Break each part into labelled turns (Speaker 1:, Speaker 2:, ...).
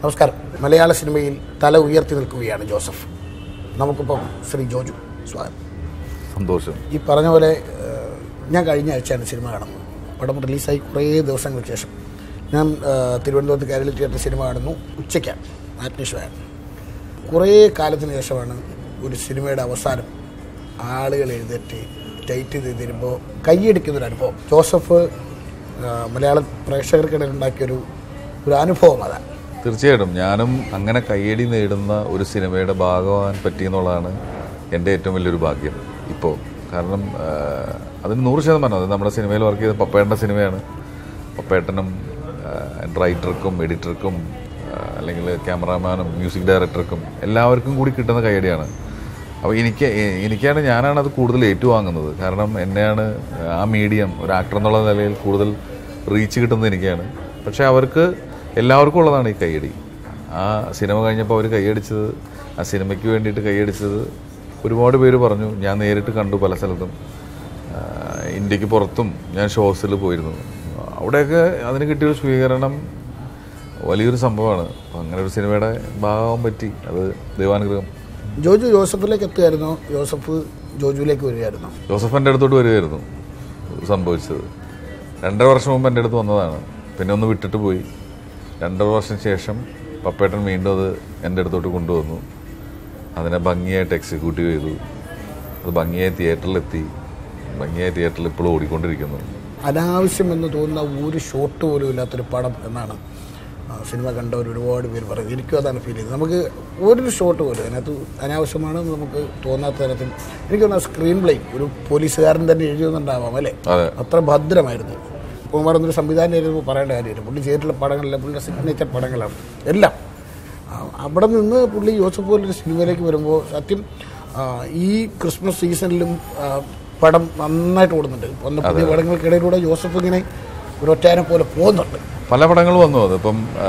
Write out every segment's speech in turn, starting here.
Speaker 1: നമസ്കാരം മലയാള സിനിമയിൽ തല ഉയർത്തി നിൽക്കുകയാണ് ജോസഫ് നമുക്കിപ്പം ശ്രീ ജോജു സ്വാഗതം
Speaker 2: സന്തോഷം
Speaker 1: ഈ പറഞ്ഞ പോലെ ഏഹ്, ഞാൻ കഴിഞ്ഞ ആഴ്ചയാണ് സിനിമ കാണുന്നത് പടം റിലീസായി കുറേ ദിവസങ്ങൾക്ക് ശേഷം ഞാൻ ഏഹ്, തിരുവനന്തപുരത്ത് കേരള തിയേറ്റർ സിനിമ കാണുന്നു ഉച്ചയ്ക്കാണ് ആത്മീഷമാണ് കുറേ കാലത്തിന് ശേഷമാണ് ഒരു സിനിമയുടെ അവസാനം ആളുകൾ എഴുന്നേറ്റ് ടൈറ്റ് ചെയ്ത് തരുമ്പോൾ കൈയടിക്കുന്നൊരു അനുഭവം ജോസഫ് ഏഹ്, മലയാള പ്രേക്ഷകർക്കിടയിൽ ഉണ്ടാക്കിയൊരു ഒരു അനുഭവം അതാണ്
Speaker 2: തീർച്ചയായിട്ടും ഞാനും അങ്ങനെ കയ്യടി നേടുന്ന ഒരു സിനിമയുടെ ഭാഗമാകാൻ പറ്റിയെന്നുള്ളതാണ് എൻ്റെ ഏറ്റവും വലിയൊരു ഭാഗ്യം ഇപ്പോൾ കാരണം ആ, അതിന് നൂറ് ശതമാനം അത് നമ്മുടെ സിനിമയിൽ വർക്ക് ചെയ്ത പപ്പേട്ടൻ്റെ സിനിമയാണ് പപ്പേട്ടനും റൈറ്റർക്കും എഡിറ്റർക്കും ആ, അല്ലെങ്കിൽ ക്യാമറാമാനും മ്യൂസിക് ഡയറക്ടർക്കും എല്ലാവർക്കും കൂടി കിട്ടുന്ന കയ്യടിയാണ് അപ്പോൾ എനിക്ക് എ- എനിക്കാണ് ഞാനാണ് അത് കൂടുതൽ ഏറ്റുവാങ്ങുന്നത് കാരണം എന്നെയാണ് ആ മീഡിയം ഒരു ആക്ടർ എന്നുള്ള നിലയിൽ കൂടുതൽ റീച്ച് കിട്ടുന്നത് എനിക്കാണ് പക്ഷേ അവർക്ക് എല്ലാവർക്കും ഉള്ളതാണ് ഈ കൈയടി ആ സിനിമ കഴിഞ്ഞപ്പോൾ അവർ കൈയടിച്ചത് ആ സിനിമയ്ക്ക് വേണ്ടിയിട്ട് കൈയടിച്ചത് ഒരുപാട് പേര് പറഞ്ഞു ഞാൻ നേരിട്ട് കണ്ടു പല സ്ഥലത്തും ആ, ഇന്ത്യക്ക് പുറത്തും ഞാൻ ഷോസിൽ പോയിരുന്നു അവിടെയൊക്കെ അതിന് കിട്ടിയൊരു സ്വീകരണം വലിയൊരു സംഭവമാണ് അപ്പം അങ്ങനെ ഒരു സിനിമയുടെ ഭാഗമാകാൻ പറ്റി അത് ദൈവാനുഗ്രഹം
Speaker 1: ജോജു ജോസഫിലേക്ക് എത്തുമായിരുന്നോ ജോസഫ് ജോജുവിലേക്ക് വരികയായിരുന്നോ
Speaker 2: ജോസഫ് എൻ്റെ അടുത്തോട്ട് വരികയായിരുന്നു സംഭവിച്ചത് രണ്ടര വർഷം മുമ്പ് എൻ്റെ അടുത്ത് വന്നതാണ് പിന്നെ ഒന്ന് വിട്ടിട്ട് പോയി രണ്ടര വർഷം ശേഷം പപ്പേട്ടൻ വീണ്ടും അത് എൻ്റെ അടുത്തോട്ട് കൊണ്ടുവന്നു അതിനെ ഭംഗിയായിട്ട് എക്സിക്യൂട്ടീവ് ചെയ്തു അത് ഭംഗിയായി തിയേറ്ററിലെത്തി ഭംഗിയായി തിയേറ്ററിൽ ഇപ്പോഴും ഓടിക്കൊണ്ടിരിക്കുന്നു
Speaker 1: അനാവശ്യം എന്ന് തോന്നുന്ന ഒരു ഷോട്ട് പോലും ഇല്ലാത്തൊരു പടം എന്നാണ് ആ, സിനിമ കണ്ടവർ ഒരുപാട് പേര് പറയുന്നത് എനിക്കും അതാണ് ഫീൽ ചെയ്തത് നമുക്ക് ഒരു ഷോട്ട് പോലും അതിനകത്ത് അനാവശ്യമാണെന്ന് നമുക്ക് തോന്നാത്ത തരത്തിൽ എനിക്ക് തോന്നുന്ന സ്ക്രീൻ പ്ലേ ഒരു പോലീസുകാരൻ തന്നെ എഴുതുന്നുണ്ടാവാം അല്ലേ
Speaker 2: അതെ
Speaker 1: അത്ര ഭദ്രമായിരുന്നു കുമാർ എന്നൊരു സംവിധാനം എഴുതുമ്പോൾ പറയേണ്ട കാര്യമില്ല പുള്ളി ചെയ്തിട്ടുള്ള പടങ്ങളെല്ലാം പുള്ളിയുടെ സിഗ്നേച്ചർ പടങ്ങളാണ് എല്ലാം ആ, അവിടെ നിന്ന് പുള്ളി ജോസഫ് പോലൊരു സിനിമയിലേക്ക് വരുമ്പോൾ സത്യം ആ, ഈ ക്രിസ്മസ് സീസണിലും ആ, പടം നന്നായിട്ട് ഓടുന്നുണ്ട് വന്ന പുതിയ പടങ്ങൾക്കിടയിലൂടെ ജോസഫ് ഇങ്ങനെ ഒരു ഒറ്റയാനെ പോലെ പോകുന്നുണ്ട്
Speaker 2: പല പടങ്ങൾ വന്നു അതിപ്പം ആ,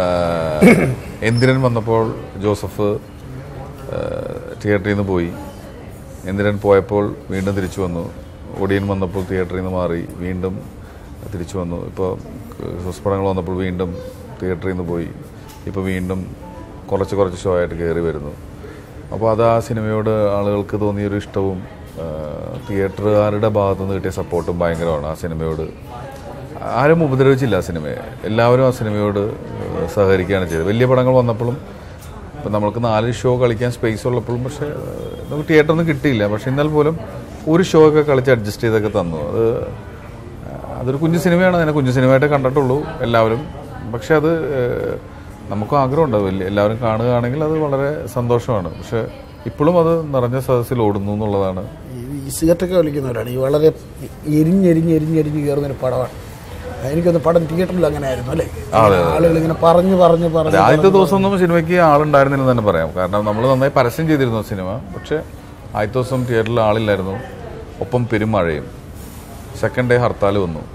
Speaker 2: എന്തിരൻ വന്നപ്പോൾ ജോസഫ് ആ, തിയേറ്ററിൽ നിന്ന് പോയി എന്തിരൻ പോയപ്പോൾ വീണ്ടും തിരിച്ചു വന്നു ഒടിയൻ വന്നപ്പോൾ തിയേറ്ററിൽ നിന്ന് മാറി വീണ്ടും തിരിച്ചു വന്നു ഇപ്പോൾ ക്രിസ്മസ് പടങ്ങൾ വന്നപ്പോൾ വീണ്ടും തിയേറ്ററിൽ നിന്ന് പോയി ഇപ്പോൾ വീണ്ടും കുറച്ച് കുറച്ച് ഷോ ആയിട്ട് കയറി വരുന്നു അപ്പോൾ അത് ആ സിനിമയോട് ആളുകൾക്ക് തോന്നിയൊരു ഇഷ്ടവും ആ, തിയേറ്ററുകാരുടെ ഭാഗത്തു നിന്ന് കിട്ടിയ സപ്പോർട്ടും ഭയങ്കരമാണ് ആ സിനിമയോട് ആരും ഉപദ്രവിച്ചില്ല ആ സിനിമയെ എല്ലാവരും ആ സിനിമയോട് ഏഹ്, സഹകരിക്കുകയാണ് ചെയ്തത് വലിയ പടങ്ങൾ വന്നപ്പോഴും ഇപ്പം നമ്മൾക്ക് നാല് ഷോ കളിക്കാൻ സ്പേസ് ഉള്ളപ്പോഴും പക്ഷേ ഏഹ്, നമുക്ക് തിയേറ്ററൊന്നും കിട്ടിയില്ല പക്ഷേ എന്നാൽ പോലും ഒരു ഷോ ഒക്കെ കളിച്ച് അഡ്ജസ്റ്റ് ചെയ്തൊക്കെ തന്നു അത് ഏഹ്, അതൊരു കുഞ്ഞു സിനിമയാണ് അതിനെ കുഞ്ഞു സിനിമയായിട്ട് കണ്ടിട്ടുള്ളൂ എല്ലാവരും പക്ഷേ അത് ഏഹ്, നമുക്കും ആഗ്രഹമുണ്ട് അത് വലിയ എല്ലാവരും കാണുകയാണെങ്കിൽ അത് വളരെ സന്തോഷമാണ് പക്ഷേ ഇപ്പോഴും അത് നിറഞ്ഞ സദസ്സിൽ ഓടുന്നു എന്നുള്ളതാണ്
Speaker 1: ഈ സിഗരറ്റൊക്കെ വലിക്കുന്നവരാണ് ഈ വളരെ എരിഞ്ഞെരിഞ്ഞ് എരിഞ്ഞെരിഞ്ഞ് കയറുന്നൊരു പടമാണ് എനിക്കൊന്ന് പടം തിയേറ്ററിൽ അങ്ങനെ ആയിരുന്നു അല്ലേ ആളുകൾ ഇങ്ങനെ പറഞ്ഞു പറഞ്ഞു
Speaker 2: അതെ,
Speaker 1: പറഞ്ഞു
Speaker 2: ആദ്യത്തെ ദിവസമൊന്നും സിനിമയ്ക്ക് ആളുണ്ടായിരുന്നില്ലെന്ന് തന്നെ പറയാം കാരണം നമ്മൾ നന്നായി പരസ്യം ചെയ്തിരുന്നു സിനിമ പക്ഷേ ആദ്യത്തെ ദിവസം തിയേറ്ററിൽ ആളില്ലായിരുന്നു ഒപ്പം പെരുമഴയും സെക്കൻഡ് ഡേ ഹർത്താൽ വന്നു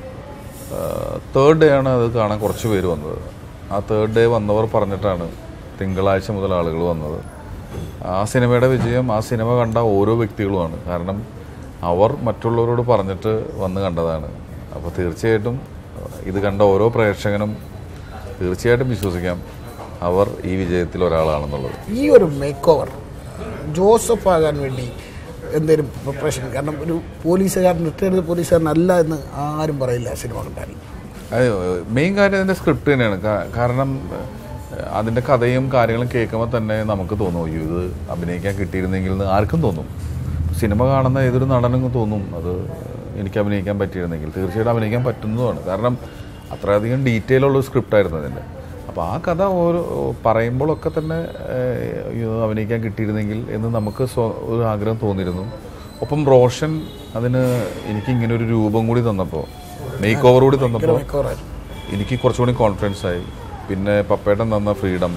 Speaker 2: തേർഡ് ഡേ ആണ് അത് കാണാൻ കുറച്ച് പേര് വന്നത് ആ തേർഡ് ഡേ വന്നവർ പറഞ്ഞിട്ടാണ് തിങ്കളാഴ്ച മുതൽ ആളുകൾ വന്നത് ആ സിനിമയുടെ വിജയം ആ സിനിമ കണ്ട ഓരോ വ്യക്തികളുമാണ് കാരണം അവർ മറ്റുള്ളവരോട് പറഞ്ഞിട്ട് വന്ന് കണ്ടതാണ് അപ്പോൾ തീർച്ചയായിട്ടും ഇത് കണ്ട ഓരോ പ്രേക്ഷകനും തീർച്ചയായിട്ടും വിശ്വസിക്കാം അവർ ഈ വിജയത്തിൽ ഒരാളാണെന്നുള്ളത്
Speaker 1: ഈ ഒരു മേക്ക് ഓവർ ജോസഫ് ആകാൻ വേണ്ടി എന്തെങ്കിലും പ്രിപ്പറേഷൻ കാരണം ഒരു പോലീസുകാരൻ റിട്ടയർഡ് പോലീസുകാരനല്ല എന്ന് ആരും പറയില്ല സിനിമ കണ്ടാൽ
Speaker 2: മെയിൻ കാര്യം അതിൻ്റെ സ്ക്രിപ്റ്റ് തന്നെയാണ് കാ- കാരണം ഏഹ്, അതിൻ്റെ കഥയും കാര്യങ്ങളും കേൾക്കുമ്പോൾ തന്നെ നമുക്ക് തോന്നും അയ്യോ ഇത് അഭിനയിക്കാൻ കിട്ടിയിരുന്നെങ്കിൽ എന്ന് ആർക്കും തോന്നും സിനിമ കാണുന്ന ഏതൊരു നടനും തോന്നും അത് എനിക്ക് അഭിനയിക്കാൻ പറ്റിയിരുന്നെങ്കിൽ തീർച്ചയായിട്ടും അഭിനയിക്കാൻ പറ്റുന്നതുമാണ് കാരണം അത്രയധികം ഡീറ്റെയിൽ ഉള്ള സ്ക്രിപ്റ്റ് ആയിരുന്നു അതിൻ്റെ അപ്പോൾ ആ കഥ ഓരോ പറയുമ്പോഴൊക്കെ തന്നെ ഏഹ്, അയ്യോ അഭിനയിക്കാൻ കിട്ടിയിരുന്നെങ്കിൽ എന്ന് നമുക്ക് സ്വ- ഒരു ആഗ്രഹം തോന്നിയിരുന്നു ഒപ്പം റോഷൻ അതിന് എനിക്ക് ഇങ്ങനെ ഒരു രൂപം കൂടി തന്നപ്പോൾ മേക്ക് ഓവർ കൂടി തന്നപ്പോൾ
Speaker 1: മേക്ക് ഓവറായിരുന്നു
Speaker 2: എനിക്ക് കുറച്ചുകൂടി കോൺഫിഡൻസ് ആയി പിന്നെ പപ്പേട്ടൻ തന്ന ഫ്രീഡം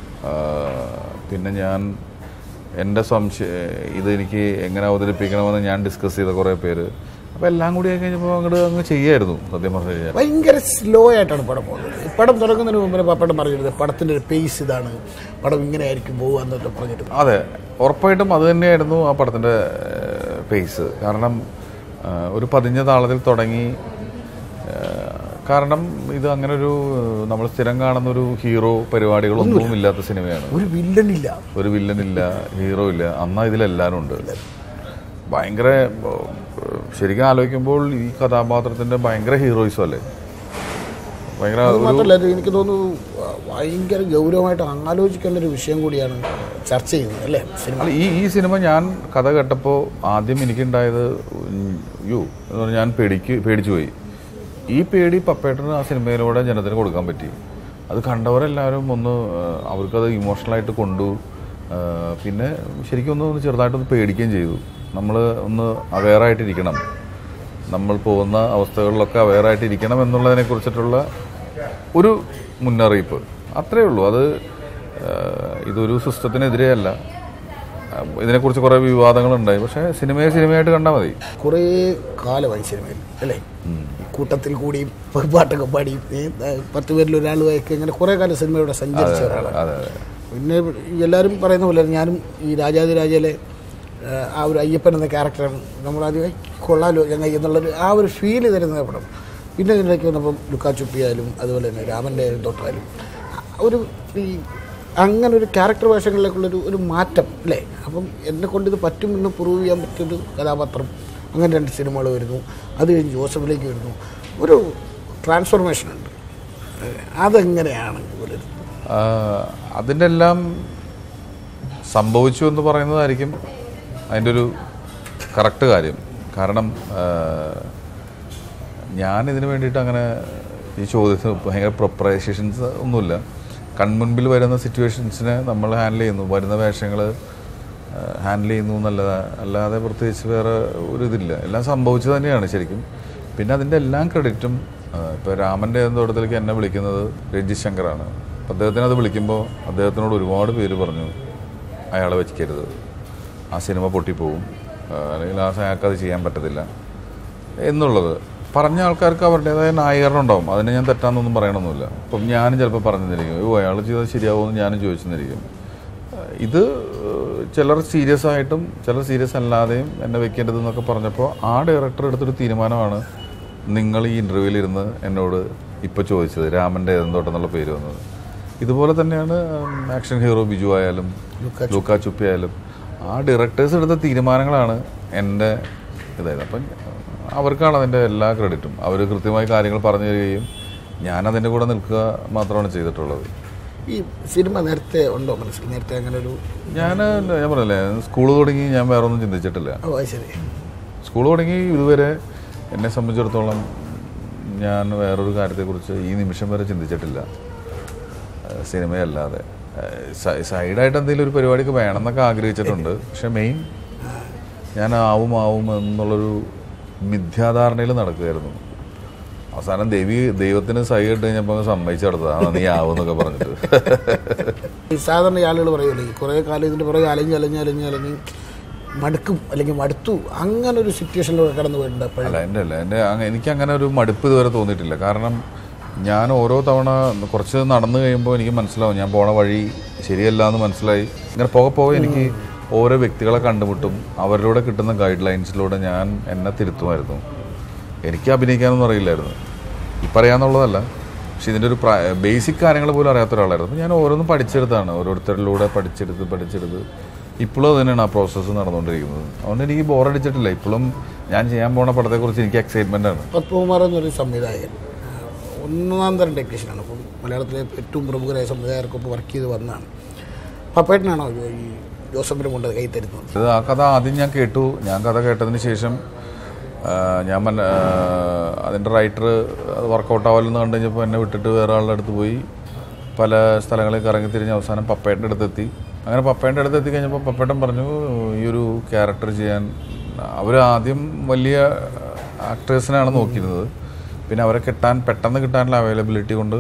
Speaker 2: പിന്നെ ഞാൻ എൻ്റെ സംശയ ഇത് എനിക്ക് എങ്ങനെ അവതരിപ്പിക്കണമെന്ന് ഞാൻ ഡിസ്കസ് ചെയ്ത കുറേ പേര് അപ്പോൾ എല്ലാം കൂടി ആയി കഴിഞ്ഞപ്പോൾ അങ്ങോട്ട് അങ്ങ് ചെയ്യായിരുന്നു സത്യം പറഞ്ഞു കഴിഞ്ഞാൽ
Speaker 1: ഭയങ്കര സ്ലോ ആയിട്ടാണ് പടം പോകുന്നത് ഈ പടം തുടങ്ങുന്നതിന് മുമ്പേ പപ്പടം പറഞ്ഞിരുന്നത് പടത്തിൻ്റെ ഒരു പേസ് ഇതാണ് പടം ഇങ്ങനെ ആയിരിക്കും പോകുക എന്നൊക്കെ പറഞ്ഞിരുന്നു
Speaker 2: അതെ ഉറപ്പായിട്ടും അത് തന്നെയായിരുന്നു ആ പടത്തിൻ്റെ പേസ് കാരണം ആ, ഒരു പതിഞ്ഞ താളത്തിൽ തുടങ്ങി ആ, കാരണം ഇത് അങ്ങനെ ഒരു നമ്മൾ സ്ഥിരം കാണുന്ന ഒരു ഹീറോ പരിപാടികളൊന്നും ഇല്ലാത്ത സിനിമയാണ്
Speaker 1: ഒരു വില്ലനില്ല
Speaker 2: ഒരു വില്ലൻ ഇല്ല ഹീറോ ഇല്ല അന്നാ ഇതിലെല്ലാവരും ഉണ്ട് ഭയങ്കര ഏഹ്, ശരിക്കും ആലോചിക്കുമ്പോൾ ഈ കഥാപാത്രത്തിന്റെ ഭയങ്കര ഹീറോയിസം അല്ലേ ഭയങ്കര
Speaker 1: അത്
Speaker 2: ഒരു
Speaker 1: മാത്രമല്ല ഇത് എനിക്ക് തോന്നുന്നു ആ, ഭയങ്കര ഗൗരവമായിട്ട് ആലോചിക്കേണ്ട ഒരു വിഷയം കൂടിയാണ് ചർച്ച ചെയ്യുന്നത് അല്ലേ സിനിമ
Speaker 2: അല്ല ഈ ഈ സിനിമ ഞാൻ കഥ കേട്ടപ്പോൾ ആദ്യം എനിക്കുണ്ടായത് ഉം, യോ എന്ന് പറഞ്ഞാൽ ഞാൻ പേടിക്ക് പേടിച്ചു പോയി ഈ പേടി പപ്പേട്ടന് ആ സിനിമയിലൂടെ ജനത്തിന് കൊടുക്കാൻ പറ്റി അത് കണ്ടവരെല്ലാവരും ഒന്ന് ആ, അവർക്കത് ഇമോഷണലായിട്ട് കൊണ്ടു ആ, പിന്നെ ശരിക്കും ഒന്ന് ഒന്ന് ചെറുതായിട്ടൊന്ന് പേടിക്കുകയും ചെയ്തു നമ്മൾ ഒന്ന് അവെയറായിട്ടിരിക്കണം നമ്മൾ പോകുന്ന അവസ്ഥകളിലൊക്കെ അവെയറായിട്ടിരിക്കണം എന്നുള്ളതിനെ കുറിച്ചിട്ടുള്ള ഒരു മുന്നറിയിപ്പ് അത്രയേ ഉള്ളൂ അത് ആ, ഇതൊരു സിസ്റ്റത്തിനെതിരെ അല്ല ആ, ഇതിനെക്കുറിച്ച് കുറേ വിവാദങ്ങളുണ്ടായി പക്ഷേ സിനിമയെ സിനിമയായിട്ട് കണ്ടാൽ മതി
Speaker 1: കുറേ കാലമായി സിനിമയിൽ അല്ലേ കൂട്ടത്തിൽ കൂടിയും പാട്ടൊക്കെ പാടിയും ഏ, പത്ത് പേരിൽ ഒരാളുമായൊക്കെ ഇങ്ങനെ കുറേ കാലം സിനിമയുടെ സഞ്ചരിച്ച ഒരാളാണ്
Speaker 2: അതെ അതെ
Speaker 1: പിന്നെ എല്ലാവരും പറയുന്ന പോലെ ഞാനും ഈ രാജാതിരാജയിലെ ആ, ആ ഒരു അയ്യപ്പൻ എന്ന ക്യാരക്ടറാണ് നമ്മളാദ്യമായി കൊള്ളാലോ ചങ്ങായി എന്നുള്ളൊരു ആ ഒരു ഫീല് തരുന്ന പടം പിന്നെ ഇതിലേക്ക് വന്നപ്പം ലുക്കാച്ചുപ്പി ആയാലും അതുപോലെ തന്നെ രാമൻ്റെ തൊട്ടായാലും ഒരു ഈ അങ്ങനെ ഒരു ക്യാരക്ടർ വേഷങ്ങളിലേക്കുള്ളൊരു ഒരു മാറ്റം അല്ലേ അപ്പം എന്നെ കൊണ്ട് ഇത് പറ്റും എന്ന് പ്രൂവ് ചെയ്യാൻ പറ്റിയൊരു കഥാപാത്രം അങ്ങനെ രണ്ട് സിനിമകൾ വരുന്നു അത് കഴിഞ്ഞ് ജോസഫിലേക്ക് വരുന്നു ഒരു ട്രാൻസ്ഫോർമേഷൻ ഉണ്ട് അതെങ്ങനെയാണ് വിലയിരുത്തുന്നത്
Speaker 2: ആ, അതിൻ്റെ എല്ലാം സംഭവിച്ചു എന്ന് പറയുന്നതായിരിക്കും അതിൻ്റെ ഒരു കറക്റ്റ് കാര്യം കാരണം ആ, ഞാൻ ഇതിന് വേണ്ടിയിട്ട് അങ്ങനെ ഈ ചോദ്യത്തിന് ഭയങ്കര പ്രിപ്പറേഷൻസ് ഒന്നുമില്ല കൺമുൻപിൽ വരുന്ന സിറ്റുവേഷൻസിനെ നമ്മൾ ഹാൻഡിൽ ചെയ്യുന്നു വരുന്ന വേഷങ്ങൾ ഹാൻഡിൽ ചെയ്യുന്നു എന്നല്ലാതെ അല്ലാതെ പ്രത്യേകിച്ച് വേറെ ഒരു ഇതില്ല എല്ലാം സംഭവിച്ചു തന്നെയാണ് ശരിക്കും പിന്നെ അതിൻ്റെ എല്ലാം ക്രെഡിറ്റും ഇപ്പോൾ രാമൻ്റെ തോട്ടത്തിലേക്ക് എന്നെ വിളിക്കുന്നത് രഞ്ജിത് ശങ്കറാണ് അപ്പോൾ അദ്ദേഹത്തിന് അത് വിളിക്കുമ്പോൾ അദ്ദേഹത്തിനോട് ഒരുപാട് പേര് പറഞ്ഞു അയാളെ വെച്ചിക്കരുത് ആ സിനിമ പൊട്ടിപ്പോവും ആ, അല്ലെങ്കിൽ ആ അയാൾക്ക് അത് ചെയ്യാൻ പറ്റത്തില്ല എന്നുള്ളത് പറഞ്ഞ ആൾക്കാർക്ക് അവരുടേതായ ന്യായീകരണം ഉണ്ടാവും അതിനെ ഞാൻ തെറ്റാന്നൊന്നും പറയണമെന്നില്ല അപ്പം ഞാനും ചിലപ്പോൾ പറഞ്ഞിരിക്കും ഓ അയാൾ ചെയ്തത് ശരിയാവുമെന്ന് ഞാനും ചോദിച്ചെന്നിരിക്കും ഇത് ചിലർ സീരിയസ് ആയിട്ടും ചിലർ സീരിയസ് അല്ലാതെയും എന്നെ വെക്കേണ്ടതെന്നൊക്കെ പറഞ്ഞപ്പോൾ ആ ഡയറക്ടർ എടുത്തൊരു തീരുമാനമാണ് നിങ്ങൾ ഈ ഇൻ്റർവ്യൂവിൽ ഇരുന്ന് എന്നോട് ഇപ്പോൾ ചോദിച്ചത് രാമൻ്റെ ഏതെന്തോട്ടെന്നുള്ള പേര് വന്നത് ഇതുപോലെ തന്നെയാണ് ആക്ഷൻ ഹീറോ ബിജു ആയാലും ലൂക്ക ചുപ്പി ആയാലും ആ ഡയറക്ടേഴ്സ് എടുത്ത തീരുമാനങ്ങളാണ് എൻ്റെ ഇതായത് അപ്പം അവർക്കാണ് അതിൻ്റെ എല്ലാ ക്രെഡിറ്റും അവർ കൃത്യമായി കാര്യങ്ങൾ പറഞ്ഞു തരികയും ഞാൻ അതിൻ്റെ കൂടെ നിൽക്കുക മാത്രമാണ് ചെയ്തിട്ടുള്ളത്
Speaker 1: ഈ സിനിമ നേരത്തെ ഉണ്ടോ മനസ്സിൽ നേരത്തെ അങ്ങനെ ഒരു
Speaker 2: ഞാൻ ഞാൻ പറഞ്ഞില്ലേ സ്കൂൾ തുടങ്ങി ഞാൻ വേറെ ഒന്നും ചിന്തിച്ചിട്ടില്ല
Speaker 1: ഓ അത് ശരി
Speaker 2: സ്കൂൾ തുടങ്ങി ഇതുവരെ എന്നെ സംബന്ധിച്ചിടത്തോളം ഞാൻ വേറൊരു കാര്യത്തെക്കുറിച്ച് ഈ നിമിഷം വരെ ചിന്തിച്ചിട്ടില്ല ഏഹ് സിനിമയല്ലാതെ ഏഹ് സൈ- സൈഡായിട്ട് എന്തെങ്കിലും ഒരു പരിപാടിക്ക് വേണമെന്നൊക്കെ ആഗ്രഹിച്ചിട്ടുണ്ട് പക്ഷെ മെയിൻ ഞാൻ ആവും ആവും എന്നുള്ളൊരു മിഥ്യാധാരണയിൽ നടക്കുകയായിരുന്നു അവസാനം ദേവി ദൈവത്തിന് സൈ ഇട്ട് കഴിഞ്ഞപ്പോൾ സമ്മതിച്ചു നടത്തതാണ് നീ ആവും എന്നൊക്കെ പറഞ്ഞിട്ട്
Speaker 1: ഈ സാധാരണ ആളുകൾ പറയുമല്ലോ ഈ കുറേ കാലം ഇതിൻ്റെ പുറകെ അലഞ്ഞ് അലഞ്ഞ് അലഞ്ഞ് അലഞ്ഞ് മടുക്കും അല്ലെങ്കിൽ മടുത്തു അങ്ങനെ ഒരു സിറ്റുവേഷനിലൂടെ കടന്നു പോയിട്ടുണ്ട് അപ്പോഴും
Speaker 2: അല്ല എൻ്റെ അല്ല എൻ്റെ അങ്ങ- എനിക്ക് അങ്ങനെ ഒരു മടുപ്പ് ഇതുവരെ തോന്നിയിട്ടില്ല കാരണം ഞാൻ ഓരോ തവണ കുറച്ച് നടന്നു കഴിയുമ്പോൾ എനിക്ക് മനസ്സിലാവും ഞാൻ പോണ വഴി ശരിയല്ല എന്ന് മനസ്സിലായി ഇങ്ങനെ പോകെ പോകെ എനിക്ക് ഓരോ വ്യക്തികളെ കണ്ടുമുട്ടും അവരിലൂടെ കിട്ടുന്ന ഗൈഡ് ലൈൻസിലൂടെ ഞാൻ എന്നെ തിരുത്തുമായിരുന്നു എനിക്ക് അഭിനയിക്കാനൊന്നും അറിയില്ലായിരുന്നു ഇപ്പം അറിയാമെന്നുള്ളതല്ല പക്ഷെ ഇതിൻ്റെ ഒരു ബേസിക് കാര്യങ്ങൾ പോലും അറിയാത്ത ഒരാളായിരുന്നു അപ്പോൾ ഞാൻ ഓരോന്നും പഠിച്ചെടുത്താണ് ഓരോരുത്തരിലൂടെ പഠിച്ചെടുത്ത് പഠിച്ചെടുത്ത് ഇപ്പോഴും അത് തന്നെയാണ് ആ പ്രോസസ്സ് നടന്നുകൊണ്ടിരിക്കുന്നത് അതുകൊണ്ട് എനിക്ക് ബോറടിച്ചിട്ടില്ല ഇപ്പോഴും ഞാൻ ചെയ്യാൻ പോണ പടത്തെക്കുറിച്ച് എനിക്ക് എക്സൈറ്റ്മെൻ്റ് ആണ്
Speaker 1: പത്മകുമാർ എന്നൊരു സംവിധായകൻ ഒന്നാം തരം ടെക്നീഷ്യനാണ് അപ്പം മലയാളത്തിലെ ഏറ്റവും പ്രമുഖരായ സംവിധായകർക്കൊപ്പം വർക്ക് ചെയ്ത് വന്നതാണ് പപ്പേട്ടനാണോ ഈ ജോസഫിനെ കൊണ്ട് കൈ തരുന്നത്
Speaker 2: ഇത് ആ കഥ ആദ്യം ഞാൻ കേട്ടു ഞാൻ കഥ കേട്ടതിന് ശേഷം ആ, ഞാൻ മന ആ, അതിൻ്റെ റൈറ്റർ അത് വർക്കൗട്ട് ആവില്ലെന്ന് കണ്ടു കഴിഞ്ഞപ്പോൾ എന്നെ വിട്ടിട്ട് വേറെ ആളുടെ അടുത്ത് പോയി പല സ്ഥലങ്ങളിൽ കറങ്ങി തിരിഞ്ഞ് അവസാനം പപ്പേട്ടൻ്റെ അടുത്തെത്തി അങ്ങനെ പപ്പേൻ്റെ അടുത്ത് എത്തി കഴിഞ്ഞപ്പോൾ പപ്പേട്ടൻ പറഞ്ഞു ഈ ഒരു ക്യാരക്ടർ ചെയ്യാൻ അവർ ആദ്യം വലിയ ആക്ടേഴ്സിനാണ് നോക്കിയിരുന്നത് പിന്നെ അവരെ കിട്ടാൻ പെട്ടെന്ന് കിട്ടാനുള്ള അവൈലബിലിറ്റി കൊണ്ട്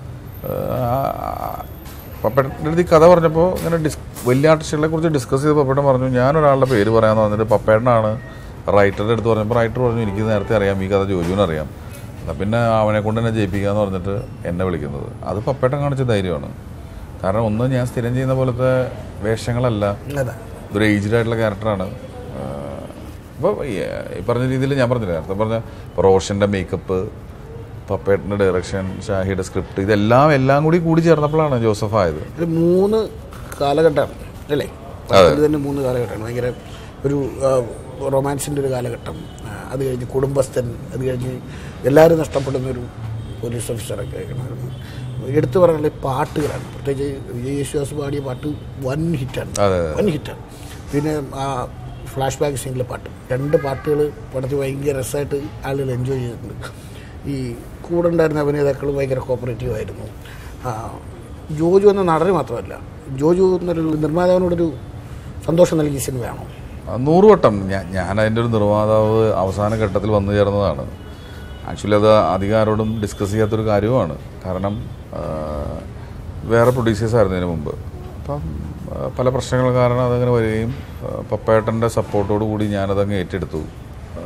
Speaker 2: പപ്പേട്ടൻ്റെ അടുത്ത് ഈ കഥ പറഞ്ഞപ്പോൾ ഇങ്ങനെ ഡിസ് വലിയ ആർട്ടിസ്റ്റുകളെ കുറിച്ച് ഡിസ്കസ് ചെയ്ത് പപ്പേട്ടൻ പറഞ്ഞു ഞാൻ ഒരാളുടെ പേര് പറയാമെന്ന് പറഞ്ഞിട്ട് പപ്പേട്ടനാണ് റൈറ്ററുടെ അടുത്ത് പറഞ്ഞപ്പോൾ റൈറ്റർ പറഞ്ഞു എനിക്ക് നേരത്തെ അറിയാം ഈ കഥ ജോജുവിന് അറിയാം എന്നാൽ പിന്നെ അവനെ കൊണ്ട് തന്നെ ജയിപ്പിക്കാന്ന് പറഞ്ഞിട്ട് എന്നെ വിളിക്കുന്നത് അത് പപ്പേട്ടൻ കാണിച്ച ധൈര്യമാണ് കാരണം ഒന്ന് ഞാൻ സ്ഥിരം ചെയ്യുന്ന പോലത്തെ വേഷങ്ങളല്ല
Speaker 1: അതാ
Speaker 2: ഇതൊരു ഏജ്ഡ് ആയിട്ടുള്ള ക്യാരക്ടറാണ് അപ്പോൾ ഈ പറഞ്ഞ രീതിയിൽ ഞാൻ പറഞ്ഞില്ല നേരത്തെ പറഞ്ഞ ഇപ്പോൾ റോഷൻ്റെ മേക്കപ്പ് പപ്പേട്ടിൻ്റെ ഡയറക്ഷൻ ഷാഹിയുടെ സ്ക്രിപ്റ്റ് ഇതെല്ലാം എല്ലാം കൂടി കൂടി ചേർന്നപ്പോഴാണ് ജോസഫ് ആയത്
Speaker 1: ഒരു മൂന്ന് കാലഘട്ടമാണ് അല്ലേ പടത്തിൽ തന്നെ മൂന്ന് കാലഘട്ടമാണ് ഭയങ്കര ഒരു റൊമാൻസിൻ്റെ ഒരു കാലഘട്ടം ആ, അത് കഴിഞ്ഞ് കുടുംബസ്ഥൻ അത് കഴിഞ്ഞ് എല്ലാവരും നഷ്ടപ്പെടുന്ന ഒരു പോലീസ് ഓഫീസറൊക്കെ ആയിരുന്നു എടുത്തു പറയാനുള്ള പാട്ടുകളാണ് പ്രത്യേകിച്ച് വിജയ് യേശുദാസ് പാടിയ പാട്ട് വൻ ഹിറ്റാണ്
Speaker 2: അതെ,
Speaker 1: വൻ ഹിറ്റാണ് പിന്നെ ആ ഫ്ലാഷ് ബാക്ക് സീനിലെ പാട്ട് രണ്ട് പാട്ടുകൾ പടത്തിൽ ഭയങ്കര രസമായിട്ട് ആളുകൾ എൻജോയ് ചെയ്തിട്ടുണ്ട് ഈ കൂടെ ഉണ്ടായിരുന്ന അഭിനേതാക്കൾ ഭയങ്കര കോപ്പറേറ്റീവ് ആയിരുന്നു ആ, ജോജു എന്ന നടന് മാത്രമല്ല ജോജു എന്നൊരു നിർമ്മാതാവിനോടൊരു സന്തോഷം നൽകിയ സിനിമയാണോ
Speaker 2: ആ, നൂറ് വട്ടം ഞാൻ ഞാൻ അതിൻ്റെ ഒരു നിർമ്മാതാവ് അവസാന ഘട്ടത്തിൽ വന്നു ചേർന്നതാണ് ആക്ച്വലി അത് അധികം ആരോടും ഡിസ്കസ് ചെയ്യാത്തൊരു കാര്യവുമാണ് കാരണം ആ, വേറെ പ്രൊഡ്യൂസേഴ്സ് ആയിരുന്നു ഇതിനു മുമ്പ് അപ്പം ആ, പല പ്രശ്നങ്ങൾ കാരണം അതങ്ങനെ വരികയും ആ, പപ്പേട്ടൻ്റെ സപ്പോർട്ടോടു കൂടി ഞാനതങ്ങ് ഏറ്റെടുത്തു ആ,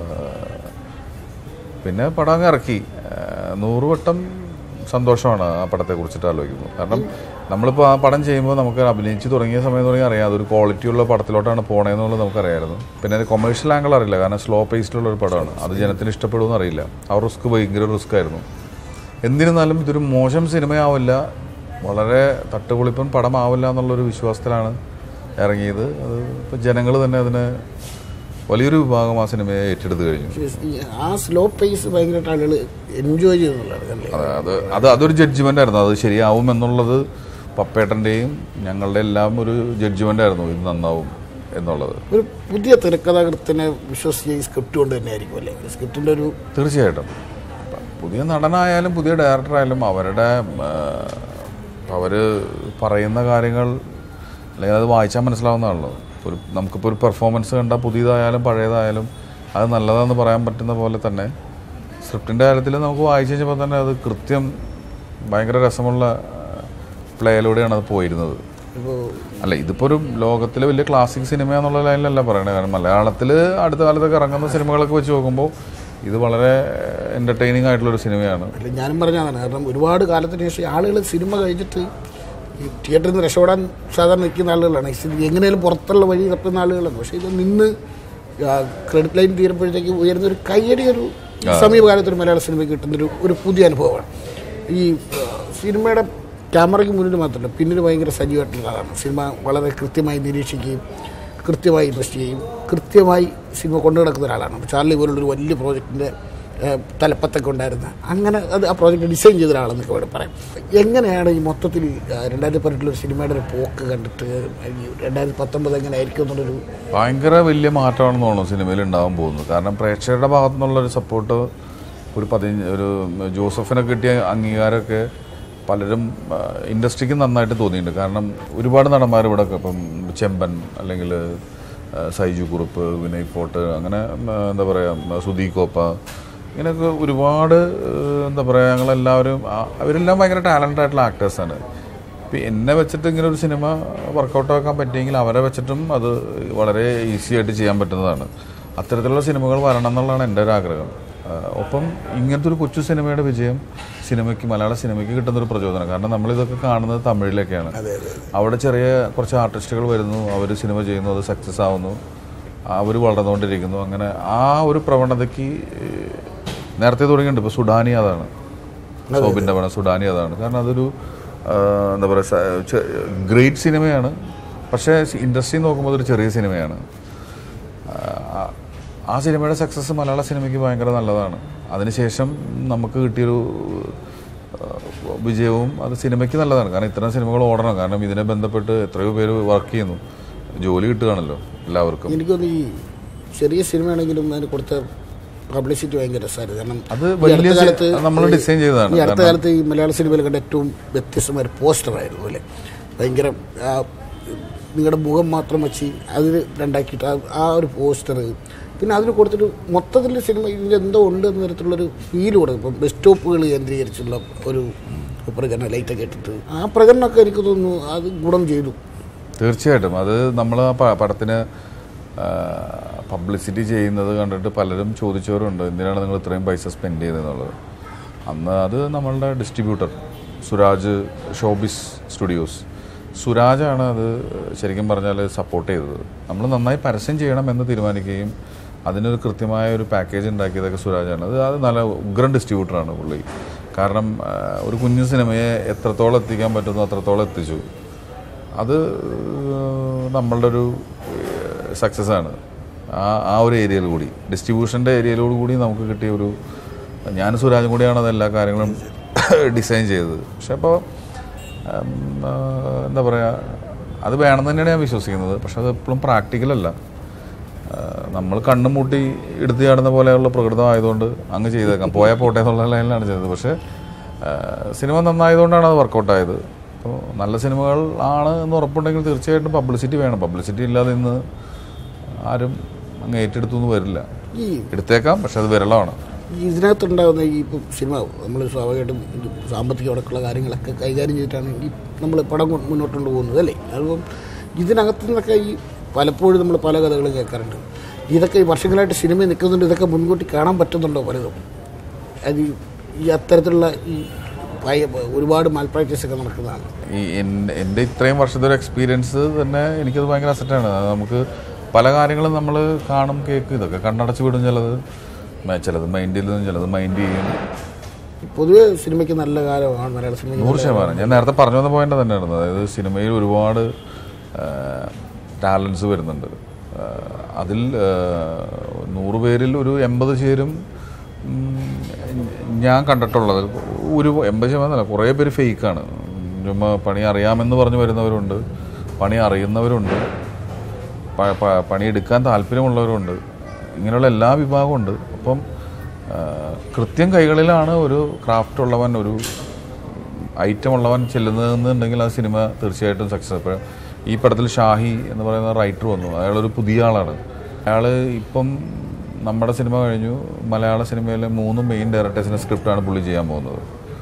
Speaker 2: പിന്നെ പടം അങ്ങ് ഇറക്കി ആ, നൂറ് വട്ടം സന്തോഷമാണ് ആ പടത്തെ കുറിച്ചിട്ട് ആലോചിക്കുന്നത് കാരണം നമ്മളിപ്പോൾ ആ പടം ചെയ്യുമ്പോൾ നമുക്ക് അഭിനയിച്ച് തുടങ്ങിയ സമയം തുടങ്ങി അറിയാം അതൊരു ക്വാളിറ്റിയുള്ള പടത്തിലോട്ടാണ് പോണേന്നുള്ളത് നമുക്കറിയായിരുന്നു പിന്നെ അത് കൊമേഴ്ഷ്യൽ ആംഗിൾ അറിയില്ല കാരണം സ്ലോ പേസ്ഡിലുള്ള ഒരു പടമാണ് അത് ജനത്തിന് ഇഷ്ടപ്പെടുമെന്ന് അറിയില്ല ആ റിസ്ക് ഭയങ്കര റിസ്ക് ആയിരുന്നു എന്നിരുന്നാലും ഇതൊരു മോശം സിനിമയാവില്ല വളരെ തട്ടുപൊളിപ്പൻ പടമാവില്ല എന്നുള്ളൊരു വിശ്വാസത്തിലാണ് ഇറങ്ങിയത് അത് ഇപ്പോൾ ജനങ്ങൾ തന്നെ അതിനെ വലിയൊരു വിഭാഗം ആ സിനിമയെ ഏറ്റെടുത്ത് കഴിഞ്ഞു
Speaker 1: ഈ ആ സ്ലോ പേസ് ഭയങ്കരമായിട്ട് ആളുകൾ എൻജോയ് ചെയ്യുന്നുള്ളതാണ് അല്ലേ
Speaker 2: അത് അത് അത് അതൊരു ജഡ്ജ്മെന്റ് ആയിരുന്നു അത് ശരിയാവും എന്നുള്ളത് പപ്പേട്ടൻ്റെയും ഞങ്ങളുടെ എല്ലാം ഒരു ജഡ്ജ്മെന്റ് ആയിരുന്നു ഇത് നന്നാവും എന്നുള്ളത്
Speaker 1: ഒരു പുതിയ തിരക്കഥാകൃത്തിനെ വിശ്വസിച്ച് ഈ സ്ക്രിപ്റ്റ് കൊണ്ട് തന്നെ ആയിരിക്കും അല്ലേ സ്ക്രിപ്റ്റിൻ്റെ ഒരു
Speaker 2: തീർച്ചയായിട്ടും പുതിയ നടനായാലും പുതിയ ഡയറക്ടറായാലും അവരുടെ അവർ പറയുന്ന കാര്യങ്ങൾ അല്ലെങ്കിൽ അത് വായിച്ചാൽ മനസ്സിലാവുന്നതാണല്ലോ ഒരു നമുക്കിപ്പോൾ ഒരു പെർഫോമൻസ് കണ്ടാൽ പുതിയതായാലും പഴയതായാലും അത് നല്ലതാണെന്ന് പറയാൻ പറ്റുന്ന പോലെ തന്നെ സ്ക്രിപ്റ്റിൻ്റെ കാര്യത്തിൽ നമുക്ക് വായിച്ചു കഴിഞ്ഞപ്പോൾ തന്നെ അത് കൃത്യം ഭയങ്കര രസമുള്ള പ്ലേയിലൂടെയാണ് അത് പോയിരുന്നത്
Speaker 1: ഇപ്പോൾ
Speaker 2: അല്ല ഇതിപ്പോൾ ഒരു ലോകത്തിലെ വലിയ ക്ലാസിക് സിനിമ എന്നുള്ള ലൈനിലല്ല പറയണത് കാരണം മലയാളത്തിൽ അടുത്ത കാലത്തൊക്കെ ഇറങ്ങുന്ന സിനിമകളൊക്കെ വെച്ച് നോക്കുമ്പോൾ ഇത് വളരെ എൻ്റർടൈനിങ് ആയിട്ടുള്ളൊരു സിനിമയാണ്
Speaker 1: അല്ല ഞാനും പറഞ്ഞതാണ് കാരണം ഒരുപാട് കാലത്തിന് ശേഷം ആളുകൾ സിനിമ കഴിഞ്ഞിട്ട് ഈ തിയേറ്ററിൽ നിന്ന് രക്ഷപ്പെടാൻ സാധാരണ നിൽക്കുന്ന ആളുകളാണ് ഈ സിനിമ എങ്ങനെയാലും പുറത്തുള്ള വഴി തപ്പുന്ന ആളുകളാണ് പക്ഷേ ഇത് നിന്ന് ക്രെഡിറ്റ് ലൈൻ തീരുമ്പോഴത്തേക്ക് ഉയരുന്ന ഒരു കയ്യടി ഒരു സമീപകാലത്ത് ഒരു മലയാള സിനിമയ്ക്ക് കിട്ടുന്നൊരു ഒരു പുതിയ അനുഭവമാണ് ഈ ആ, സിനിമയുടെ ക്യാമറയ്ക്ക് മുന്നിൽ മാത്രമല്ല പിന്നിൽ ഭയങ്കര സജീവമായിട്ടുള്ള ആളാണ് സിനിമ വളരെ കൃത്യമായി നിരീക്ഷിക്കുകയും കൃത്യമായി ഇൻവെസ്റ്റ് ചെയ്യും കൃത്യമായി സിനിമ കൊണ്ടു നടക്കുന്ന ഒരാളാണ് അപ്പോൾ ചാർലി പോലുള്ളൊരു വലിയ പ്രോജക്റ്റിൻ്റെ തലപ്പത്തൊക്കെ ഉണ്ടായിരുന്ന അങ്ങനെ അത് ആ പ്രോജക്റ്റ് ഡിസൈൻ ചെയ്ത ഒരാളെന്നൊക്കെ വേണം പറയാം എങ്ങനെയാണ് ഈ മൊത്തത്തിൽ ആ, രണ്ടായിരത്തി പതിനെട്ടിലൊരു സിനിമയുടെ ഒരു പോക്ക് കണ്ടിട്ട് ഈ രണ്ടായിരത്തി പത്തൊമ്പത് എങ്ങനെ ആയിരിക്കും എന്നുള്ളൊരു
Speaker 2: ഭയങ്കര വലിയ മാറ്റമാണെന്ന് തോന്നുന്നു സിനിമയിൽ ഉണ്ടാകാൻ പോകുന്നത് കാരണം പ്രേക്ഷകരുടെ ഭാഗത്തു നിന്നുള്ളൊരു സപ്പോർട്ട് ഒരു പതിനഞ്ച് ഒരു ജോസഫിനൊക്കെ കിട്ടിയ അംഗീകാരമൊക്കെ പലരും ആ, ഇൻഡസ്ട്രിക്ക് നന്നായിട്ട് തോന്നിയിട്ടുണ്ട് കാരണം ഒരുപാട് നടന്മാർ ഇവിടെ ഒക്കെ ഇപ്പം ചെമ്പൻ അല്ലെങ്കിൽ ആ, സൈജു കുറുപ്പ് വിനയ് ഫോർട്ട് അങ്ങനെ ആ, എന്താ പറയുക സുധീ കോപ്പ ഇങ്ങനെയൊക്കെ ഒരുപാട് ആ, എന്താ പറയുക ഞങ്ങളെല്ലാവരും ആ- അവരെല്ലാം ഭയങ്കര ടാലൻ്റ് ആയിട്ടുള്ള ആക്ടേഴ്സാണ് ഇപ്പം എന്നെ വെച്ചിട്ട് ഇങ്ങനെ ഒരു സിനിമ വർക്കൗട്ട് ആക്കാൻ പറ്റിയെങ്കിൽ അവരെ വെച്ചിട്ടും അത് വളരെ ഈസി ആയിട്ട് ചെയ്യാൻ പറ്റുന്നതാണ് അത്തരത്തിലുള്ള സിനിമകൾ വരണം എന്നുള്ളതാണ് എൻ്റെ ഒരു ആഗ്രഹം ആ, ഒപ്പം ഇങ്ങനത്തെ ഒരു കൊച്ചു സിനിമയുടെ വിജയം സിനിമയ്ക്ക് മലയാള സിനിമയ്ക്ക് കിട്ടുന്ന ഒരു പ്രചോദനം കാരണം നമ്മളിതൊക്കെ കാണുന്നത് തമിഴിലൊക്കെയാണ് അവിടെ ചെറിയ കുറച്ച് ആർട്ടിസ്റ്റുകൾ വരുന്നു അവർ സിനിമ ചെയ്യുന്നു അത് സക്സസ് ആവുന്നു അവർ വളർന്നുകൊണ്ടിരിക്കുന്നു അങ്ങനെ ആ ഒരു പ്രവണതയ്ക്ക് ഏഹ്, നേരത്തെ തുടങ്ങിയിട്ടുണ്ട് ഇപ്പോൾ സുഡാനി അതാണ് സോബിൻ്റെ പടം സുഡാനി അതാണ് കാരണം അതൊരു ആ, എന്താ പറയുക ഗ്രേറ്റ് സിനിമയാണ് പക്ഷേ ഇൻഡസ്ട്രി നോക്കുമ്പോൾ അതൊരു ചെറിയ സിനിമയാണ് ആ, ആ സിനിമയുടെ സക്സസ് മലയാള സിനിമയ്ക്ക് ഭയങ്കര നല്ലതാണ് അതിനുശേഷം നമുക്ക് കിട്ടിയൊരു ആ, വിജയവും അത് സിനിമയ്ക്ക് നല്ലതാണ് കാരണം ഇത്തരം സിനിമകൾ ഓടണം കാരണം ഇതിനെ ബന്ധപ്പെട്ട് എത്രയോ പേര് വർക്ക് ചെയ്യുന്നു ജോലി കിട്ടുകയാണല്ലോ എല്ലാവർക്കും
Speaker 1: എനിക്കൊന്ന് ഈ ചെറിയ സിനിമയാണെങ്കിലും അതിന് കൊടുത്ത പബ്ലിസിറ്റി ഭയങ്കര രസമായിരുന്നു കാരണം
Speaker 2: അത്
Speaker 1: ഈ
Speaker 2: വലിയ
Speaker 1: അടുത്ത
Speaker 2: സി-
Speaker 1: കാലത്ത്
Speaker 2: നമ്മൾ
Speaker 1: ഈ-
Speaker 2: ഡിസൈൻ ചെയ്തതാണ്
Speaker 1: ഈ അടുത്ത കാലത്ത് ഈ മലയാള സിനിമയിൽ കണ്ട ഏറ്റവും വ്യത്യസ്തമായ ഒരു പോസ്റ്ററായിരുന്നു അല്ലേ ഭയങ്കര ആ, നിങ്ങളുടെ മുഖം മാത്രം വെച്ച് അതിൽ രണ്ടാക്കിയിട്ട് ആ- ആ ഒരു പോസ്റ്റർ പിന്നെ അതിന് കൊടുത്തിട്ട് മൊത്തത്തിൽ സിനിമ ഇതിൽ എന്തോ ഉണ്ട് എന്ന തരത്തിലുള്ളൊരു ഫീൽ കൊടുക്കും ഇപ്പം ബസ് സ്റ്റോപ്പുകൾ കേന്ദ്രീകരിച്ചുള്ള ഒരു പ്രകടനം ലൈറ്റൊക്കെ ഇട്ടിട്ട് ആ പ്രകടനമൊക്കെ എനിക്ക് തോന്നുന്നു അത് ഗുണം ചെയ്തു
Speaker 2: തീർച്ചയായിട്ടും അത് നമ്മൾ ആ പ- പടത്തിന് പബ്ലിസിറ്റി ചെയ്യുന്നത് കണ്ടിട്ട് പലരും ചോദിച്ചവരുണ്ട് എന്തിനാണ് നിങ്ങൾ ഇത്രയും പൈസ സ്പെൻഡ് ചെയ്തതെന്നുള്ളത് അന്ന് അത് നമ്മളുടെ ഡിസ്ട്രിബ്യൂട്ടർ സുരാജ് ഷോബിസ് സ്റ്റുഡിയോസ് സുരാജാണ് അത് ശരിക്കും പറഞ്ഞാൽ സപ്പോർട്ട് ചെയ്തത് നമ്മൾ നന്നായി പരസ്യം ചെയ്യണം എന്ന് തീരുമാനിക്കുകയും അതിനൊരു കൃത്യമായ ഒരു പാക്കേജ് ഉണ്ടാക്കിയതൊക്കെ സുരാജാണ് അത് അത് നല്ല ഉഗ്രൻ ഡിസ്ട്രിബ്യൂട്ടറാണ് പുള്ളി കാരണം ആ, ഒരു കുഞ്ഞു സിനിമയെ എത്രത്തോളം എത്തിക്കാൻ പറ്റുന്നു അത്രത്തോളം എത്തിച്ചു അത് നമ്മളുടെ ഒരു സക്സസ് ആണ് ആ ആ ഒരു ഏരിയയിൽ കൂടി ഡിസ്ട്രിബ്യൂഷൻ്റെ ഏരിയയിലോട് കൂടി നമുക്ക് കിട്ടിയ ഒരു ഞാൻ സുരാജും കൂടിയാണ് അത് എല്ലാ കാര്യങ്ങളും ഡിസൈൻ ചെയ്തത് പക്ഷെ അപ്പോൾ എന്താ പറയുക അത് വേണമെന്ന് തന്നെയാണ് ഞാൻ വിശ്വസിക്കുന്നത് പക്ഷെ അത് എപ്പോഴും പ്രാക്ടിക്കലല്ല നമ്മൾ കണ്ണും മൂട്ടി എടുത്തു ചാടുന്ന പോലെയുള്ള പ്രകൃതമായതുകൊണ്ട് അങ്ങ് ചെയ്തേക്കാം പോയാൽ പോട്ടെ എന്നുള്ള ലൈനിലാണ് ചെയ്തത് പക്ഷേ ആ, സിനിമ നന്നായതുകൊണ്ടാണ് അത് വർക്കൗട്ടായത് അപ്പോൾ നല്ല സിനിമകൾ ആണ് എന്ന് ഉറപ്പുണ്ടെങ്കിൽ തീർച്ചയായിട്ടും പബ്ലിസിറ്റി വേണം പബ്ലിസിറ്റി ഇല്ലാതെ ഇന്ന് ആരും അങ്ങ് ഏറ്റെടുത്തു എന്ന് വരില്ല
Speaker 1: ഈ
Speaker 2: എടുത്തേക്കാം പക്ഷെ അത് വിരളമാണ്
Speaker 1: ഈ ഇതിനകത്തുണ്ടാകുന്ന ഈ ഇപ്പം സിനിമ നമ്മൾ സ്വാഭാവികമായിട്ടും ഇത് സാമ്പത്തിക അടക്കമുള്ള കാര്യങ്ങളൊക്കെ കൈകാര്യം ചെയ്തിട്ടാണ് ഈ നമ്മൾ പടം കൊണ്ട് മുന്നോട്ട് കൊണ്ടുപോകുന്നത് അല്ലേ അപ്പം ഇതിനകത്തു നിന്നൊക്കെ ഈ പലപ്പോഴും നമ്മൾ പല കഥകളും കേൾക്കാറുണ്ട് ഇതൊക്കെ ഈ വർഷങ്ങളായിട്ട് സിനിമ നിൽക്കുന്നുണ്ട് ഇതൊക്കെ മുൻകൂട്ടി കാണാൻ പറ്റുന്നുണ്ടോ പലതും അത് ഈ- ഈ അത്തരത്തിലുള്ള ഈ ഭയ- ഒരുപാട് മാൽ പ്രാക്ടീസ് ഒക്കെ നടക്കുന്നതാണ്
Speaker 2: ഈ എൻ- എൻ്റെ ഇത്രയും വർഷത്തെ ഒരു എക്സ്പീരിയൻസ് തന്നെ എനിക്കത് ഭയങ്കര അസറ്റാണ് നമുക്ക് പല കാര്യങ്ങളും നമ്മൾ കാണും കേൾക്കും ഇതൊക്കെ കണ്ണടച്ച് വിടും ചിലത് മ- ചിലത് മൈൻഡിൽ നിന്നും ചിലത് മൈൻഡ് ചെയ്യും
Speaker 1: പൊതുവേ സിനിമയ്ക്ക് നല്ല കാലമാണ് മലയാള സിനിമയ്ക്ക്
Speaker 2: നൂറ് ശതമാനം ഞാൻ നേരത്തെ പറഞ്ഞു വന്ന പോയിന്റ് തന്നെയാണ് അതായത് സിനിമയിൽ ഒരുപാട് ടാലൻസ് വരുന്നുണ്ട് ആ, അതിൽ ആ, നൂറ് പേരിൽ ഒരു എൺപത് പേരും ഉം, ഞാൻ കണ്ടിട്ടുള്ളത് ഒരു എൺപത് ശതമാനമല്ല കുറേ പേര് ഫേക്കാണ് ചുമ്മാ പണി അറിയാമെന്ന് പറഞ്ഞു വരുന്നവരുണ്ട് പണി അറിയുന്നവരുണ്ട് പ- പ- പണിയെടുക്കാൻ താല്പര്യമുള്ളവരുണ്ട് ഇങ്ങനെയുള്ള എല്ലാ വിഭാഗവും ഉണ്ട് അപ്പം ആ, കൃത്യം കൈകളിലാണ് ഒരു ക്രാഫ്റ്റ് ഉള്ളവൻ ഒരു ഐറ്റം ഉള്ളവൻ ചെല്ലുന്നതെന്നുണ്ടെങ്കിൽ ആ സിനിമ തീർച്ചയായിട്ടും സക്സസ് ഇപ്പോൾ ഈ പടത്തിൽ ഷാഹി എന്ന് പറയുന്ന റൈറ്റർ വന്നു അയാളൊരു പുതിയ ആളാണ് അയാൾ ഇപ്പം നമ്മുടെ സിനിമ കഴിഞ്ഞു മലയാള സിനിമയിലെ മൂന്ന് മെയിൻ ഡയറക്ടേഴ്സിൻ്റെ സ്ക്രിപ്റ്റാണ് പുള്ളി ചെയ്യാൻ പോകുന്നത്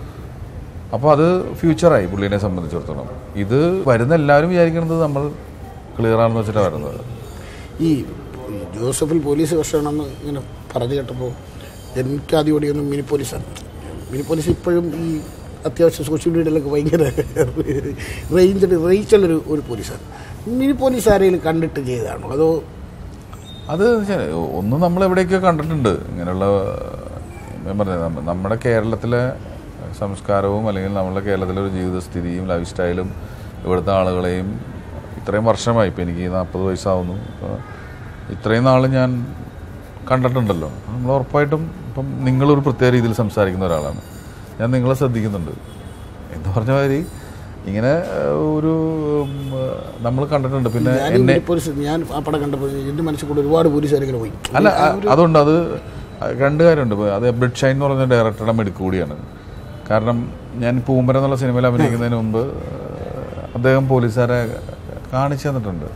Speaker 2: അപ്പോൾ അത് ഫ്യൂച്ചറായി പുള്ളിനെ സംബന്ധിച്ചിടത്തോളം ഇത് വരുന്ന എല്ലാവരും വിചാരിക്കുന്നത് നമ്മൾ ക്ലിയർ ആണെന്ന് വെച്ചിട്ടാണ് വരുന്നത്
Speaker 1: ഈ ഈ ജോസഫിൽ പോലീസ് വർഷമാണെന്ന് ഇങ്ങനെ പറഞ്ഞു കേട്ടപ്പോൾ എനിക്ക് ആദ്യം ഓടിയൊന്നും മിനി പോലീസാണ് മിനി പോലീസ് ഇപ്പോഴും ഈ അത്യാവശ്യം സോഷ്യൽ മീഡിയയിലൊക്കെ ഭയങ്കര റേഞ്ച് റേഞ്ചുള്ളൊരു ഒരു പോലീസാണ് മിനി പോലീസ് ആരെങ്കിലും കണ്ടിട്ട് ചെയ്തതാണോ അതോ
Speaker 2: അത് ശരി. ഒന്ന് നമ്മൾ എവിടെയൊക്കെ കണ്ടിട്ടുണ്ട് ഇങ്ങനെയുള്ള ഞാൻ പറഞ്ഞത് നമ്മ- നമ്മുടെ കേരളത്തിലെ സംസ്കാരവും അല്ലെങ്കിൽ നമ്മുടെ കേരളത്തിലെ ഒരു ജീവിതസ്ഥിതിയും ലൈഫ് സ്റ്റൈലും ഇവിടുത്തെ ആളുകളെയും ഇത്രയും വർഷമായി ഇപ്പം എനിക്ക് നാൽപ്പത് വയസ്സാവുന്നു അപ്പോൾ ഇത്രയും നാൾ ഞാൻ കണ്ടിട്ടുണ്ടല്ലോ നമ്മൾ ഉറപ്പായിട്ടും ഇപ്പം നിങ്ങളൊരു പ്രത്യേക രീതിയിൽ സംസാരിക്കുന്ന ഒരാളാണ് ഞാൻ നിങ്ങളെ ശ്രദ്ധിക്കുന്നുണ്ട് എന്ന് പറഞ്ഞ മാതിരി ഇങ്ങനെ ഏഹ്, ഒരു നമ്മൾ കണ്ടിട്ടുണ്ട് പിന്നെ
Speaker 1: ഞാൻ
Speaker 2: എന്നെ
Speaker 1: മിനി പോലീസ് ഞാൻ ആ പടം കണ്ടപ്പോൾ എൻ്റെ മനസ്സിൽ കൂടെ ഒരുപാട് പോലീസുകാരിങ്ങനെ പോയി
Speaker 2: അല്ല അ- അതുണ്ട് അത് രണ്ട് കാര്യമുണ്ട് ഇപ്പൊ അത് ബ്രിഡ് ഷൈൻ എന്ന് പറഞ്ഞ ഡയറക്ടറുടെ മിടുക്ക് കൂടിയാണ് കാരണം ഞാൻ പൂമ്പര എന്നുള്ള സിനിമയിൽ അഭിനയിക്കുന്നതിന് മുമ്പ് ഏഹ്, അദ്ദേഹം പോലീസുകാരെ കാണിച്ചു തന്നിട്ടുണ്ട്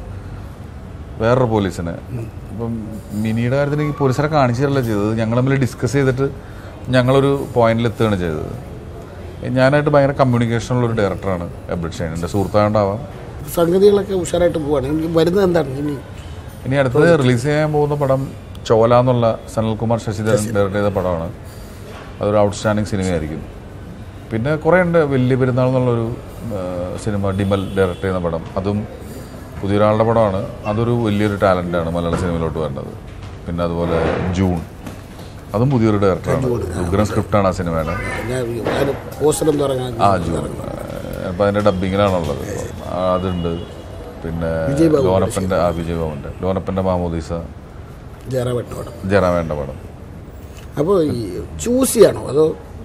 Speaker 2: വേറൊരു പോലീസിനെ ഇപ്പം മിനിയുടെ കാര്യത്തിൽ എനിക്ക് പോലീസുകാരെ കാണിച്ചു തരല്ല ചെയ്തത് ഞങ്ങൾ തമ്മിൽ ഡിസ്കസ് ചെയ്തിട്ട് ഞങ്ങളൊരു പോയിന്റിൽ എത്തുകയാണ് ചെയ്തത് ഞാനായിട്ട് ഭയങ്കര കമ്മ്യൂണിക്കേഷനുള്ള ഒരു ഡയറക്ടറാണ് ബ്രിഡ് ഷൈൻ എൻ്റെ സുഹൃത്താണ്ടാവാം
Speaker 1: സംഗതികളൊക്കെ ഉഷാറായിട്ട് പോവാണ് എനിക്ക് വരുന്നത് എന്താണ് ഇനി
Speaker 2: ഇനി അടുത്തത് റിലീസ് ചെയ്യാൻ പോകുന്ന പടം ചോല എന്നുള്ള സനൽകുമാർ ശശിധരൻ ഡയറക്ട് ചെയ്ത പടമാണ് അതൊരു ഔട്ട്സ്റ്റാൻഡിങ് സിനിമയായിരിക്കും പിന്നെ കുറേ ഉണ്ട് വലിയ പെരുന്നാൾ എന്നുള്ളൊരു ആ, സിനിമ ഡിമൽ ഡയറക്ട് ചെയ്യുന്ന പടം അതും പുതിയൊരാളുടെ പടമാണ് അതൊരു വലിയൊരു ടാലൻ്റാണ് മലയാള സിനിമയിലോട്ട് വരുന്നത് പിന്നെ അതുപോലെ ജൂൺ അതും പുതിയൊരു ഡയറക്ടറാണ് ഉഗ്രൻ സ്ക്രിപ്റ്റാണ് ആ സിനിമയുടെ
Speaker 1: ഞാൻ അതിന് പോസ്റ്റർ എന്ന് പറഞ്ഞാൽ
Speaker 2: ആ ജൂൺ അപ്പം അതിൻ്റെ ഡബിങ്ങിലാണുള്ളത് ആ, അതുണ്ട് പിന്നെ ലോനപ്പൻ്റെ ആ വിജയ് ബാബുൻ്റെ ലോനപ്പൻ്റെ മാമോദീസ
Speaker 1: ജയറാമേട്ട പടം
Speaker 2: ജയറാമേണ്ട പടം
Speaker 1: അപ്പോൾ ഈ ചൂസ് ചെയ്യാണോ അതോ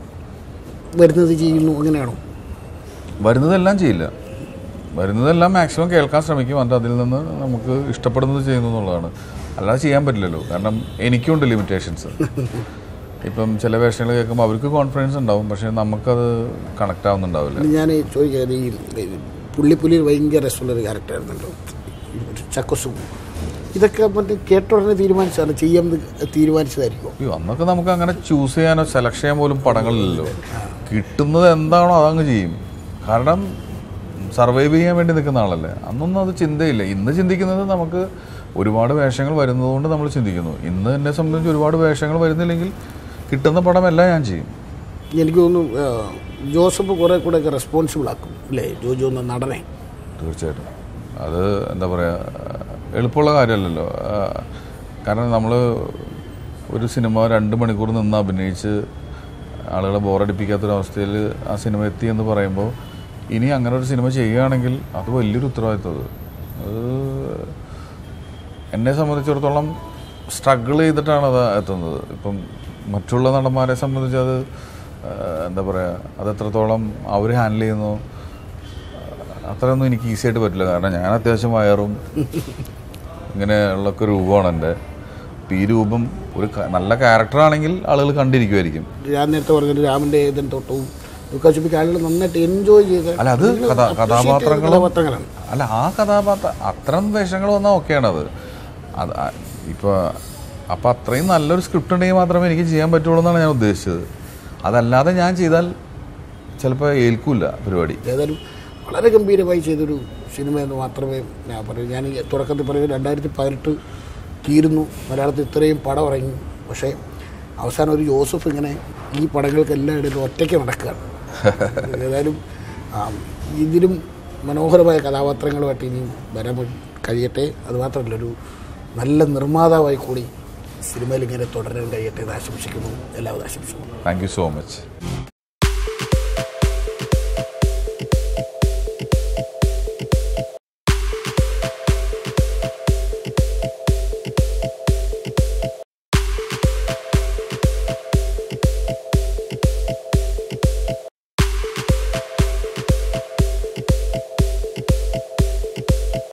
Speaker 1: വരുന്നത് ചെയ്യുന്നു അങ്ങനെയാണോ
Speaker 2: വരുന്നതെല്ലാം ചെയ്യില്ല വരുന്നതെല്ലാം മാക്സിമം കേൾക്കാൻ ശ്രമിക്കും എന്നിട്ട് അതിൽ നിന്ന് നമുക്ക് ഇഷ്ടപ്പെടുന്നത് ചെയ്യുന്നു എന്നുള്ളതാണ് അല്ലാതെ ചെയ്യാൻ പറ്റില്ലല്ലോ കാരണം എനിക്കുണ്ട് ലിമിറ്റേഷൻസ് ഇപ്പം ചില വേഷങ്ങൾ കേൾക്കുമ്പോൾ അവർക്ക് കോൺഫിഡൻസ് ഉണ്ടാവും പക്ഷേ നമുക്കത് കണക്ട് ആവുന്നുണ്ടാവില്ല
Speaker 1: ഇനി ഞാൻ ചോദിക്കുന്നത് ഈ ഈ പുള്ളിപ്പുലി ഭയങ്കര രസമുള്ളൊരു ക്യാരക്ടറായിരുന്നല്ലോ ചക്കസും ഇതൊക്കെ മറ്റേ കേട്ട ഉടനെ തീരുമാനിച്ചതാണ് ചെയ്യാമെന്ന് തീരുമാനിച്ചതായിരിക്കും
Speaker 2: അയ്യോ അന്നൊക്കെ നമുക്ക് അങ്ങനെ ചൂസ് ചെയ്യാനോ സെലക്ട് ചെയ്യാൻ പോലും പടങ്ങളില്ലല്ലോ കിട്ടുന്നത് എന്താണോ അതങ്ങ് ചെയ്യും കാരണം സർവൈവ് ചെയ്യാൻ വേണ്ടി നിൽക്കുന്ന ആളല്ലേ അന്നൊന്നും അത് ചിന്തയില്ല ഇന്ന് ചിന്തിക്കുന്നത് നമുക്ക് ഒരുപാട് വേഷങ്ങൾ വരുന്നതുകൊണ്ട് നമ്മൾ ചിന്തിക്കുന്നു ഇന്ന് എന്നെ സംബന്ധിച്ച് ഒരുപാട് വേഷങ്ങൾ വരുന്നില്ലെങ്കിൽ കിട്ടുന്ന പടമെല്ലാം ഞാൻ ചെയ്യും
Speaker 1: എനിക്ക് തോന്നുന്നു ആ, ജോസഫ് കുറേ കൂടെ ഒക്കെ റെസ്പോൺസിബിൾ ആക്കും അല്ലേ ജോജോ എന്ന നടനെ
Speaker 2: തീർച്ചയായിട്ടും അത് എന്താ പറയുക എളുപ്പമുള്ള കാര്യമല്ലല്ലോ ആ, കാരണം നമ്മൾ ഒരു സിനിമ രണ്ട് മണിക്കൂർ നിന്ന് അഭിനയിച്ച് ആളുകളെ ബോറടിപ്പിക്കാത്തൊരവസ്ഥയിൽ ആ സിനിമ എത്തി എന്ന് പറയുമ്പോൾ ഇനി അങ്ങനെ ഒരു സിനിമ ചെയ്യുകയാണെങ്കിൽ അത് വലിയൊരു ഉത്തരവാദിത്വം അത് അത് എന്നെ സംബന്ധിച്ചിടത്തോളം സ്ട്രഗിൾ ചെയ്തിട്ടാണ് അത് എത്തുന്നത് ഇപ്പം മറ്റുള്ള നടന്മാരെ സംബന്ധിച്ച് അത് ആ, എന്താ പറയുക അത് എത്രത്തോളം അവർ ഹാൻഡിൽ ചെയ്യുന്നു അത്രയൊന്നും എനിക്ക് ഈസി ആയിട്ട് പറ്റില്ല കാരണം ഞാൻ അത്യാവശ്യം വയറും ഇങ്ങനെയുള്ളൊക്കെ രൂപമാണ് എൻ്റെ അപ്പം ഈ രൂപം ഒരു ക- നല്ല ക്യാരക്ടറാണെങ്കിൽ ആളുകൾ കണ്ടിരിക്കുമായിരിക്കും
Speaker 1: ഞാൻ നേരത്തെ പറഞ്ഞത് രാമൻ്റെ ഏതൻ തൊട്ടവും ദുഃഖാശുപ്പിക്ക് ആളുകൾ നന്നായിട്ട് എൻജോയ് ചെയ്ത്
Speaker 2: അല്ല അത് കഥാ കഥാപാത്രങ്ങളും
Speaker 1: കഥാപാത്രങ്ങളാണ്
Speaker 2: അല്ല ആ കഥാപാത്രം അത്തരം വേഷങ്ങൾ വന്നാൽ ഓക്കെയാണത് അത് ആ- ഇപ്പൊ അപ്പൊ അത്രയും നല്ലൊരു സ്ക്രിപ്റ്റ് ഉണ്ടെങ്കിൽ മാത്രമേ എനിക്ക് ചെയ്യാൻ പറ്റുള്ളൂ എന്നാണ് ഞാൻ ഉദ്ദേശിച്ചത് അതല്ലാതെ ഞാൻ ചെയ്താൽ ചിലപ്പോൾ ഏൽക്കൂല പരിപാടി
Speaker 1: ഏതായാലും വളരെ ഗംഭീരമായി ചെയ്തൊരു സിനിമ എന്ന് മാത്രമേ ഞാൻ പറയൂ ഞാൻ ഈ തുടക്കത്തിൽ പറയുന്നത് രണ്ടായിരത്തി പതിനെട്ട് തീരുന്നു മലയാളത്തിൽ ഇത്രയും പടം ഇറങ്ങി പക്ഷേ അവസാനം ഒരു ജോസഫ് ഇങ്ങനെ ഈ പടങ്ങൾക്കെല്ലാം ഇടയിൽ ഒറ്റയ്ക്ക് നടക്കുകയാണ് ഏതായാലും ആ, ഇതിലും മനോഹരമായ കഥാപാത്രങ്ങളുമായിട്ട് ഇനിയും വരാൻ കഴിയട്ടെ അതുമാത്രമല്ല ഒരു നല്ല നിർമ്മാതാവായി കൂടി സിനിമയിൽ ഇങ്ങനെ തുടരാൻ കഴിയട്ടെ എന്ന് ആശംസിക്കുന്നു എല്ലാവരും ആശംസിക്കുന്നു
Speaker 2: താങ്ക് യു സോ മച്ച്